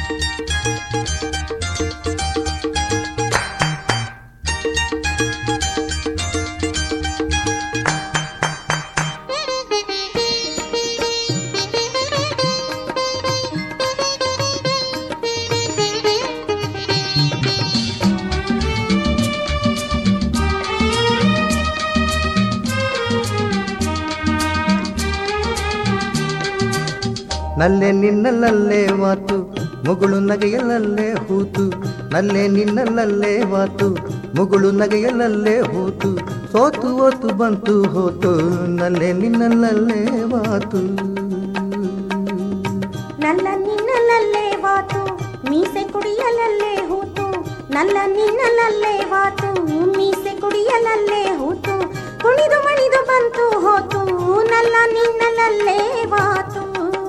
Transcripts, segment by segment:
ನಲ್ಲೆ ನಿನ್ನಲ್ಲಲ್ಲೇ ವಾತು ಮುಗುಳು ನಗೆಯಲಲ್ಲೇ ಹೂತು ನಲ್ಲೆ ನಿನ್ನಲ್ಲಲ್ಲೇ ವಾತು ಮುಗುಳು ನಗೆಯಲಲ್ಲೇ ಹೂತು ಸೋತು ಓತು ಬಂತು ಹೋತು ನಲ್ಲೆ ನಿನ್ನಲ್ಲಲ್ಲೇ ವಾತು ನಲ್ಲ ನಿನ್ನಲಲ್ಲೇ ವಾತು ಮೀಸೆ ಕುಡಿಯಲಲ್ಲೇ ಹೂತು ನಲ್ಲ ನಿನ್ನಲಲ್ಲೇ ವಾತು ಮೀಸೆ ಕುಡಿಯಲಲ್ಲೇ ಹೂತು ಕುಣಿದು ಮಣಿದು ಬಂತು ಹೋತು ನಲ್ಲ ನಿನ್ನಲಲ್ಲೇ ವಾತು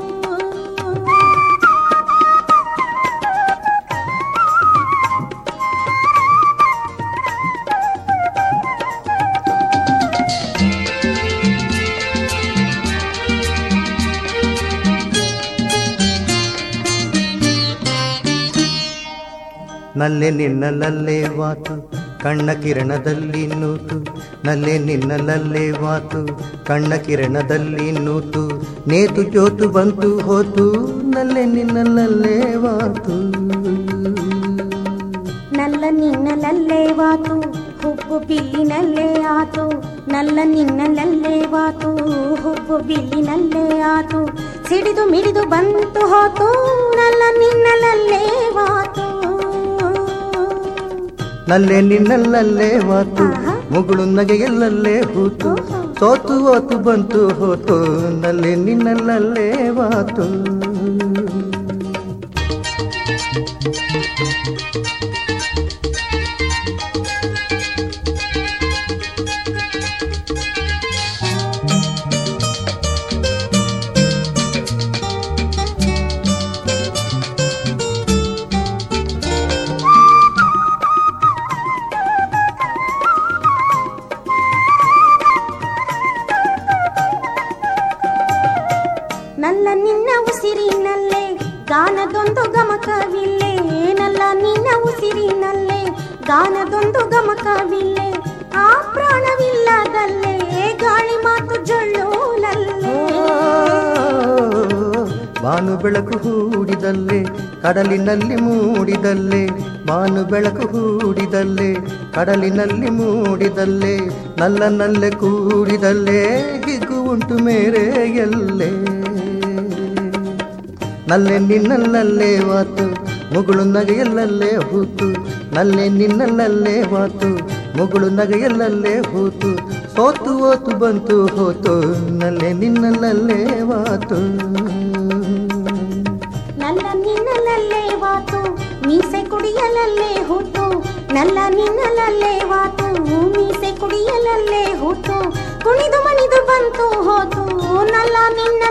ನಲ್ಲೆ ನಿನ್ನಲಲ್ಲೇ ವಾತು ಕಣ್ಣ ಕಿರಣದಲ್ಲಿ ನೂತು ನಲ್ಲೆ ನಿನ್ನಲಲ್ಲೇ ವಾತು ಕಣ್ಣ ಕಿರಣದಲ್ಲಿ ನೂತು ನೇತು ಜೋತು ಬಂತು ಹೋತು ನಲ್ಲೆ ನಿನ್ನಲಲ್ಲೇ ವಾತು ನಲ್ಲ ನಿನ್ನಲಲ್ಲೇ ವಾತು ಹುಬ್ಬು ಬಿಲ್ಲಿನಲ್ಲೇ ಆತು ನಲ್ಲ ನಿನ್ನಲಲ್ಲೇ ವಾತು ಹುಬ್ಬು ಬಿಲ್ಲಿನಲ್ಲೇ ಆತು ಸಿಡಿದು ಮಿಡಿದು ಬಂತು ಹೋತು ನಲ್ಲ ನಿನ್ನಲಲ್ಲೇ ವಾತು ನಲ್ಲೆ ನಿನ್ನಲ್ಲಲ್ಲೇ ವಾತು ಆಹಾ. ಮುಗುಳು ನಗೆಯಲ್ಲಲ್ಲೇ ಹೂತು ಸೋತು ಓತು ಬಂತು ಹೋತು ನಲ್ಲೆ ನಿನ್ನಲ್ಲಲ್ಲೇ ವಾತು ನಲ್ಲ ನಿನ್ನ ಉಸಿರಿನಲ್ಲೇ ಗಾನದೊಂದು ಗಮಕವಿಲ್ಲೆ ನಲ್ಲ ನಿನ್ನ ಉಸಿರಿನಲ್ಲೇ ಗಾನದೊಂದು ಗಮಕವಿಲ್ಲೆ ಆ ಪ್ರಾಣವಿಲ್ಲದಲ್ಲೇ ಗಾಳಿ ಮಾತು ಜೊಳ್ಳೋಲಲ್ಲೇ ಬಾನು ಬೆಳಕು ಹೂಡಿದಲ್ಲೇ ಕಡಲಿನಲ್ಲಿ ಮೂಡಿದಲ್ಲೇ ಬಾನು ಬೆಳಕು ಹೂಡಿದಲ್ಲೇ ಕಡಲಿನಲ್ಲಿ ಮೂಡಿದಲ್ಲೇ ನಲ್ಲ ನಲ್ಲೆ ಕೂಡಿದಲ್ಲೇ ಹಿಗ್ಗು ಉಂಟು ಮೇರೆ ಎಲ್ಲೇ ನಲ್ಲೆ ನಿನ್ನಲ್ಲಲ್ಲೇ ವಾತು ಮುಗುಳು ನಗೆಯಲ್ಲಲ್ಲೇ ಹೂತು ನಲ್ಲೆ ನಿನ್ನಲ್ಲಲ್ಲೇ ವಾತು ಮುಗುಳು ನಗೆಯಲ್ಲಲ್ಲೇ ಹೂತು ಸೋತು ಓತು ಬಂತು ಹೋತು ನಲ್ಲೆ ನಿನ್ನಲ್ಲಲ್ಲೇ ವಾತು ನಲ್ಲ ನಿನ್ನಲಲ್ಲೇ ವಾತು ಮೀಸೆ ಕುಡಿಯಲಲ್ಲೇ ಹೂತು ನಲ್ಲ ನಿನ್ನಲಲ್ಲೇ ವಾತು ಮೀಸೆ ಕುಡಿಯಲಲ್ಲೇ ಹೂತು ಕುಣಿದು ಮಣಿದು ಬಂತು ಹೋತು ನಲ್ಲ ನಿನ್ನ